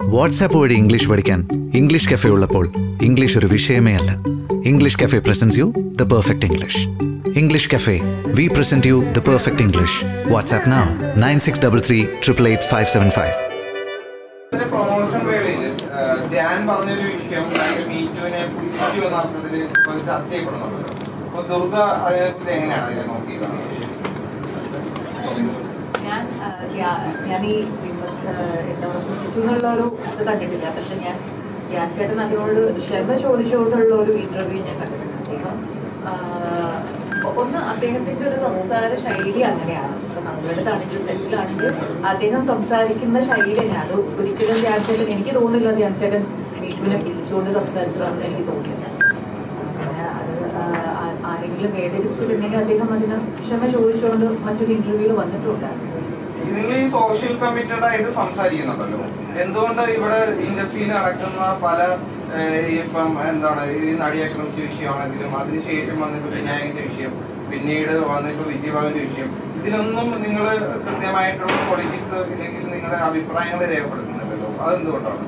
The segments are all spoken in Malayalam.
വാട്സാപ്പ് വഴി ഇംഗ്ലീഷ് പഠിക്കാൻ ഇംഗ്ലീഷ് കഫേ ഉള്ളപ്പോൾ ഇംഗ്ലീഷ് ഒരു വിഷയമേ അല്ല English cafe presents you the perfect English English cafe we present you the perfect English WhatsApp now nine six double three triple eight five seven five ഇതിന്റെ പ്രൊമോഷൻ വേളയിൽ ധ്യാൻ പറഞ്ഞൊരു വിഷയം മീറ്റുവിനെ പിടിച്ചു എന്ന അർത്ഥത്തിൽ ഇപ്പൊ ചർച്ച ചെയ്യപ്പെടുന്നുണ്ടല്ലോ അപ്പൊ ദുർഗ അതിനെക്കുറിച്ച് എങ്ങനെയാണ് അതിനെ നോക്കിയത് ഞാൻ ആ, ധ്യാ- ഞാൻ ഈ വിമർ- ആ, എന്താ പറയുക ശിശു എന്നുള്ള ഒരു ഇത് കണ്ടിട്ടില്ല പക്ഷെ ഞാൻ ധ്യാൻ ചേട്ടൻ അതിനോട് ക്ഷമ ചോദിച്ചുകൊണ്ടുള്ള ഒരു ഇന്റർവ്യൂ ഞാൻ കണ്ടിട്ടുണ്ട് അദ്ദേഹം ആ, ഒന്ന് അദ്ദേഹത്തിന്റെ ഒരു സംസാര ശൈലി അങ്ങനെയാണ് ഇപ്പൊ നമ്മുടെ അടുത്താണെങ്കിൽ സെറ്റിലാണെങ്കിൽ അദ്ദേഹം സംസാരിക്കുന്ന ശൈലി തന്നെയാണ് അത് ഒരിക്കലും ധ്യാൻ ചേട്ടൻ എനിക്ക് തോന്നുന്നില്ല ധ്യാൻ ചേട്ടൻ വീട്ടിനെ പിടിച്ചുകൊണ്ട് സംസാരിച്ചതാണെന്ന് എനിക്ക് തോന്നുന്നില്ല പിന്നെ അത് ആ, ആ- ആരെങ്കിലും വേദനിപ്പിച്ചിട്ടുണ്ടെങ്കിൽ അദ്ദേഹം അതിന് ക്ഷമ ചോദിച്ചുകൊണ്ട് മറ്റൊരു ഇന്റർവ്യൂവിൽ വന്നിട്ടുണ്ടായിരുന്നു നിങ്ങൾ ഈ സോഷ്യൽ കമ്മിറ്റഡ് ആയിട്ട് സംസാരിക്കുന്നുണ്ടല്ലോ എന്തുകൊണ്ട് ഇവിടെ ഇൻഡസ്ട്രിയിൽ നടക്കുന്ന പല ഏഹ്, ഈ ഇപ്പം എന്താണ് ഈ നടിയെ ആക്രമിച്ച വിഷയമാണെങ്കിലും അതിനുശേഷം വന്നിട്ട് വിനായകന്റെ വിഷയം പിന്നീട് വന്നിട്ട് വിജയഭാവിന്റെ വിഷയം ഇതിലൊന്നും നിങ്ങൾ കൃത്യമായിട്ടുള്ള പൊളിറ്റിക്സ് ഇല്ലെങ്കിൽ നിങ്ങളുടെ അഭിപ്രായങ്ങൾ രേഖപ്പെടുത്തുന്നില്ലല്ലോ അതെന്തുകൊണ്ടാണ്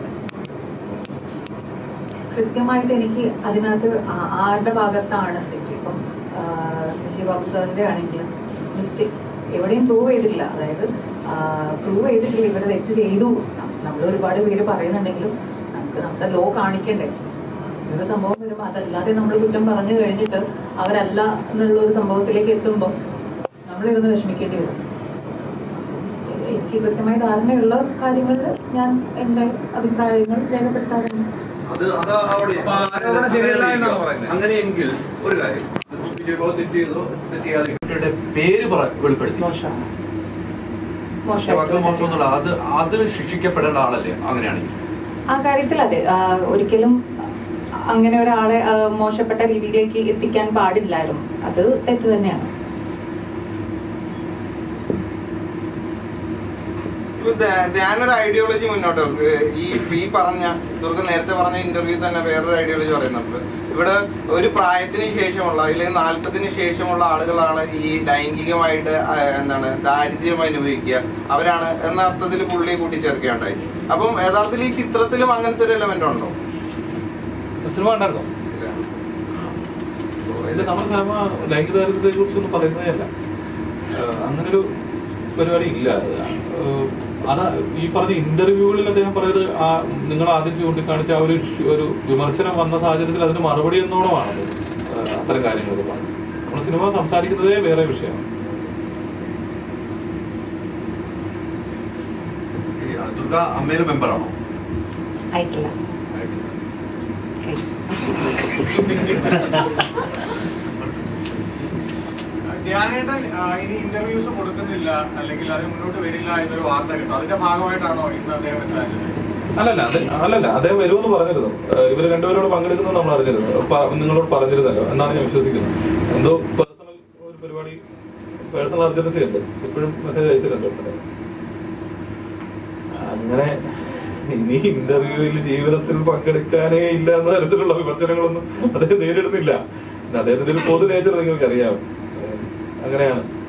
കൃത്യമായിട്ട് എനിക്ക് അതിനകത്ത് ആ- ആരുടെ ഭാഗത്താണ് തെറ്റ് ഇപ്പം വിജയ് ബാബു സാറിന്റെ ആണെങ്കിലും മിസ്റ്റേക്ക് എവിടെയും പ്രൂവ് ചെയ്തിട്ടില്ല അതായത് പ്രൂവ് ചെയ്തിട്ടില്ല ഇവർ തെറ്റ് ചെയ്തു നമ്മൾ ഒരുപാട് പേര് പറയുന്നുണ്ടെങ്കിലും നമുക്ക് നമ്മുടെ ലോ കാണിക്കണ്ടേ ഒരു സംഭവം വരുമ്പോൾ അതല്ലാതെ നമ്മൾ കുറ്റം പറഞ്ഞു കഴിഞ്ഞിട്ട് അവരല്ല എന്നുള്ള ഒരു സംഭവത്തിലേക്ക് എത്തുമ്പോൾ നമ്മളിരുന്ന് വിഷമിക്കേണ്ടി വരും എനിക്ക് കൃത്യമായ ധാരണയുള്ള കാര്യങ്ങളിൽ ഞാൻ എൻ്റെ അഭിപ്രായങ്ങൾ രേഖപ്പെടുത്താറുണ്ട് അത് അത് അവിടെ അപ്പൊ ആരോപണം ശരിയല്ല എന്നാണ് പറയുന്നത്. അങ്ങനെയെങ്കിൽ ഒരു കാര്യം വിജയബോ തെറ്റ് ചെയ്തോ തെറ്റ് ചെയ്യാതെ കുട്ടിയുടെ പേര് പറ വെളിപ്പെടുത്തി മോശമാണ് പക്ഷെ വാക്കുകൾ മോശമായിട്ടുള്ള മാത്രമൊന്നുമല്ല അത് അതിന് ശിക്ഷിക്കപ്പെടേണ്ട ആളല്ലേ അങ്ങനെയാണെങ്കിൽ ആ കാര്യത്തിൽ അതെ ആ, ഒരിക്കലും അങ്ങനെ ഒരാളെ ആ, മോശപ്പെട്ട രീതിയിലേക്ക് എത്തിക്കാൻ പാടില്ലായിരുന്നു അത് തെറ്റ് തന്നെയാണ് ഇപ്പൊ ധ്യാ- ധ്യാനൊരു ഐഡിയോളജി മുന്നോട്ട് വെക്ക് ഈ ഈ പറഞ്ഞ ദുർഗ നേരത്തെ പറഞ്ഞ ഇന്റർവ്യൂ തന്നെ വേറൊരു ഐഡിയോളജി പറയുന്നുണ്ട് ഇവിടെ ഒരു പ്രായത്തിന് ശേഷമുള്ള അല്ലെങ്കിൽ നാൽപ്പതിന് ശേഷമുള്ള ആളുകളാണ് ഈ ലൈംഗികമായിട്ട് ആ, എന്താണ് ദാരിദ്ര്യം അനുഭവിക്കുക അവരാണ് എന്ന അർത്ഥത്തിൽ പുള്ളി കൂട്ടിച്ചേർക്കുകയുണ്ടായി അപ്പം യഥാർത്ഥത്തിൽ ഈ ചിത്രത്തിലും അങ്ങനത്തെ ഒരു എലമെന്റ് ഉണ്ടോ സിനിമ കണ്ടായിരുന്നോ ഇത് നമ്മുടെ സിനിമ ലൈംഗിക ദാരിദ്ര്യത്തെ കുറിച്ചൊന്നും പറയുന്നതേ അല്ല ഏഹ് അങ്ങനൊരു പരിപാടി ഇല്ല ഏഹ് അതാ ഈ പറഞ്ഞ ഇന്റർവ്യൂകളിൽ അദ്ദേഹം പറയുന്നത് ആ നിങ്ങൾ ആദ്യം ചൂണ്ടിക്കാണിച്ച ആ ഒരു ഷ്- ഒരു വിമർശനം വന്ന സാഹചര്യത്തിൽ അതിന് മറുപടി എന്നോണമാണത് ഏഹ് അത്തരം കാര്യങ്ങളൊക്കെ പറഞ്ഞു നമ്മൾ സിനിമ സംസാരിക്കുന്നതേ വേറെ വിഷയമാണ് ഈ ദുർഗ അമ്മയിലെ മെമ്പറാണോ ആയിട്ടില്ല ധ്യാനേട്ടൻ ആ, ഇനി ഇന്റർവ്യൂസ് കൊടുക്കുന്നില്ല അല്ലെങ്കിൽ അത് മുന്നോട്ട് വരില്ല എന്നൊരു വാർത്ത കിട്ടും അതിന്റെ ഭാഗമായിട്ടാണോ ഇന്ന് അദ്ദേഹം എത്താഞ്ഞത് അല്ലല്ല അത് അല്ലല്ല അദ്ദേഹം വരുമെന്ന് പറഞ്ഞിരുന്നു ഏഹ് ഇവര് രണ്ടുപേരോട് പങ്കെടുക്കുന്നത് നമ്മൾ അറിഞ്ഞിരുന്നു പ- നിങ്ങളോട് പറഞ്ഞിരുന്നല്ലോ എന്നാണ് ഞാൻ വിശ്വസിക്കുന്നത് എന്തോ പേഴ്സണൽ ഒരു പരിപാടി പേഴ്സണൽ അർജൻസി ഉണ്ട് ഇപ്പോഴും മെസ്സേജ് അയച്ചിട്ടുണ്ട് അങ്ങനെ ഇനി ഇന്റർവ്യൂവിൽ ജീവിതത്തിൽ പങ്കെടുക്കാനേ ഇല്ല എന്ന തരത്തിലുള്ള വിമർശനങ്ങളൊന്നും അദ്ദേഹം നേരിടുന്നില്ല പിന്നെ അദ്ദേഹത്തിന്റെ ഒരു പൊതു നേച്ചർ നിങ്ങൾക്ക് അറിയാം അങ്ങനെയാണ്